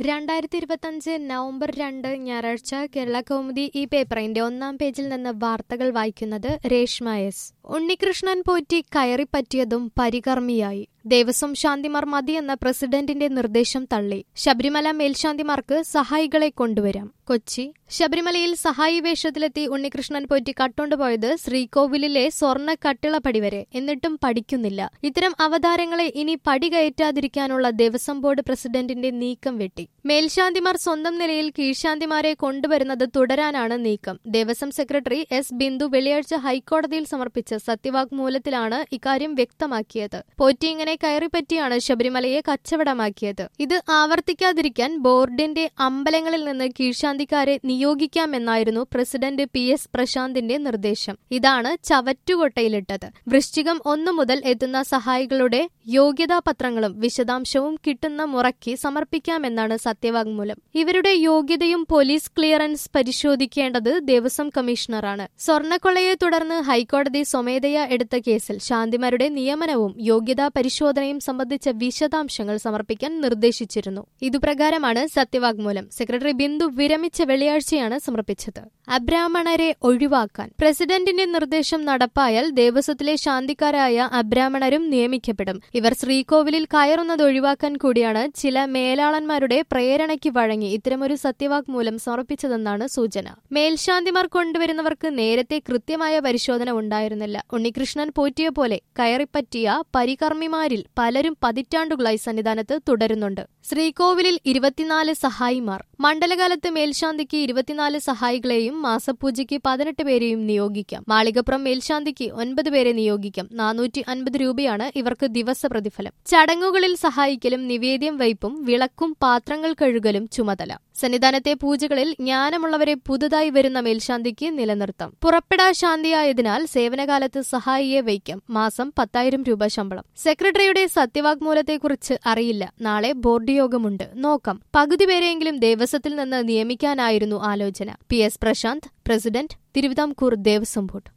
രണ്ടായിരത്തി ഇരുപത്തഞ്ച് നവംബർ രണ്ട് ഞായറാഴ്ച കേരള കൗമുദി ഈ പേപ്പറിന്റെ ഒന്നാം പേജിൽ നിന്ന് വാർത്തകൾ വായിക്കുന്നത് രേഷ്മ എസ് ഉണ്ണികൃഷ്ണൻ പോറ്റി കയറിപ്പറ്റിയതും പരികർമ്മിയായി ദേവസ്വം ശാന്തിമാർ മതിയെന്ന പ്രസിഡന്റിന്റെ നിർദ്ദേശം തള്ളി ശബരിമല മേൽശാന്തിമാർക്ക് സഹായികളെ കൊണ്ടുവരാം കൊച്ചി ശബരിമലയിൽ സഹായി വേഷത്തിലെത്തി ഉണ്ണികൃഷ്ണൻ പോറ്റി കട്ടുകൊണ്ടുപോയത് ശ്രീകോവിലിലെ സ്വർണ്ണ കട്ടിളപ്പടി വരെ എന്നിട്ടും പഠിക്കുന്നില്ല ഇത്തരം അവതാരങ്ങളെ ഇനി പടി കയറ്റാതിരിക്കാനുള്ള ദേവസ്വം ബോർഡ് പ്രസിഡന്റിന്റെ നീക്കം വെട്ടി മേൽശാന്തിമാർ സ്വന്തം നിലയിൽ കീഴ്ശാന്തിമാരെ കൊണ്ടുവരുന്നത് തുടരാനാണ് നീക്കം ദേവസ്വം സെക്രട്ടറി എസ് ബിന്ദു വെള്ളിയാഴ്ച ഹൈക്കോടതിയിൽ സമർപ്പിച്ച സത്യവാങ്മൂലത്തിലാണ് ഇക്കാര്യം വ്യക്തമാക്കിയത് പോറ്റി ഇങ്ങനെ കയറിപ്പറ്റിയാണ് ശബരിമലയെ കച്ചവടമാക്കിയത് ഇത് ആവർത്തിക്കാതിരിക്കാൻ ബോർഡിന്റെ അമ്പലങ്ങളിൽ നിന്ന് കീഴ്ശാന്തിക്കാരെ നിയോഗിക്കാമെന്നായിരുന്നു പ്രസിഡന്റ് പി എസ് പ്രശാന്തിന്റെ നിർദ്ദേശം ഇതാണ് ചവറ്റുകൊട്ടയിലിട്ടത് വൃശ്ചികം ഒന്നു മുതൽ എത്തുന്ന സഹായികളുടെ യോഗ്യതാപത്രങ്ങളും വിശദാംശവും കിട്ടുന്ന മുറയ്ക്ക് സമർപ്പിക്കാമെന്നാണ് സത്യവാങ്മൂലം ഇവരുടെ യോഗ്യതയും പോലീസ് ക്ലിയറൻസ് പരിശോധിക്കേണ്ടത് ദേവസ്വം കമ്മീഷണറാണ് സ്വർണ്ണക്കൊള്ളയെ തുടർന്ന് ഹൈക്കോടതി സ്വമേധയാ എടുത്ത കേസിൽ ശാന്തിമാരുടെ നിയമനവും യോഗ്യതാ പരിശോധനയും സംബന്ധിച്ച വിശദാംശങ്ങൾ സമർപ്പിക്കാൻ നിർദ്ദേശിച്ചിരുന്നു ഇതുപ്രകാരമാണ് സത്യവാങ്മൂലം സെക്രട്ടറി ബിന്ദു വിരമിച്ച വെള്ളിയാഴ്ചയാണ് സമർപ്പിച്ചത് അബ്രാഹ്മണരെ ഒഴിവാക്കാൻ പ്രസിഡന്റിന്റെ നിർദ്ദേശം നടപ്പായാൽ ദേവസ്വത്തിലെ ശാന്തിക്കാരായ അബ്രാഹ്മണരും നിയമിക്കപ്പെടും ഇവർ ശ്രീകോവിലിൽ കയറുന്നത് ഒഴിവാക്കാൻ കൂടിയാണ് ചില മേലാളന്മാരുടെ പ്രേരണയ്ക്ക് വഴങ്ങി ഇത്തരമൊരു സത്യവാങ്മൂലം സമർപ്പിച്ചതെന്നാണ് സൂചന മേൽശാന്തിമാർ കൊണ്ടുവരുന്നവർക്ക് നേരത്തെ കൃത്യമായ പരിശോധന ഉണ്ടായിരുന്നില്ല ഉണ്ണികൃഷ്ണൻ പോറ്റിയ പോലെ കയറിപ്പറ്റിയ പരികർമ്മിമാരിൽ പലരും പതിറ്റാണ്ടുകളായി സന്നിധാനത്ത് തുടരുന്നുണ്ട് ശ്രീകോവിലിൽ ഇരുപത്തിനാല് സഹായിമാർ മണ്ഡലകാലത്ത് മേൽശാന്തിക്ക് ഇരുപത്തിനാല് സഹായികളെയും മാസപൂജയ്ക്ക് പതിനെട്ട് പേരെയും നിയോഗിക്കാം മാളികപ്പുറം മേൽശാന്തിക്ക് ഒൻപത് പേരെ നിയോഗിക്കാം നാനൂറ്റി അൻപത് രൂപയാണ് ഇവർക്ക് ദിവസ പ്രതിഫലം ചടങ്ങുകളിൽ സഹായിക്കലും നിവേദ്യം വയ്പും വിളക്കും പാത്രങ്ങൾ കഴുകലും ചുമതല സന്നിധാനത്തെ പൂജകളിൽ ജ്ഞാനമുള്ളവരെ പുതുതായി വരുന്ന മേൽശാന്തിക്ക് നിലനിർത്താം പുറപ്പെടാ ശാന്തിയായതിനാൽ സേവനകാലത്ത് സഹായിയെ വയ്ക്കാം മാസം പത്തായിരം രൂപ ശമ്പളം സെക്രട്ടറിയുടെ സത്യവാങ്മൂലത്തെക്കുറിച്ച് അറിയില്ല നാളെ ബോർഡ് യോഗമുണ്ട് നോക്കാം പകുതി പേരെയെങ്കിലും ദേവസ്വത്തിൽ നിന്ന് നിയമിക്കാനായിരുന്നു ആലോചന P S Prashanth president Travancore Devaswom board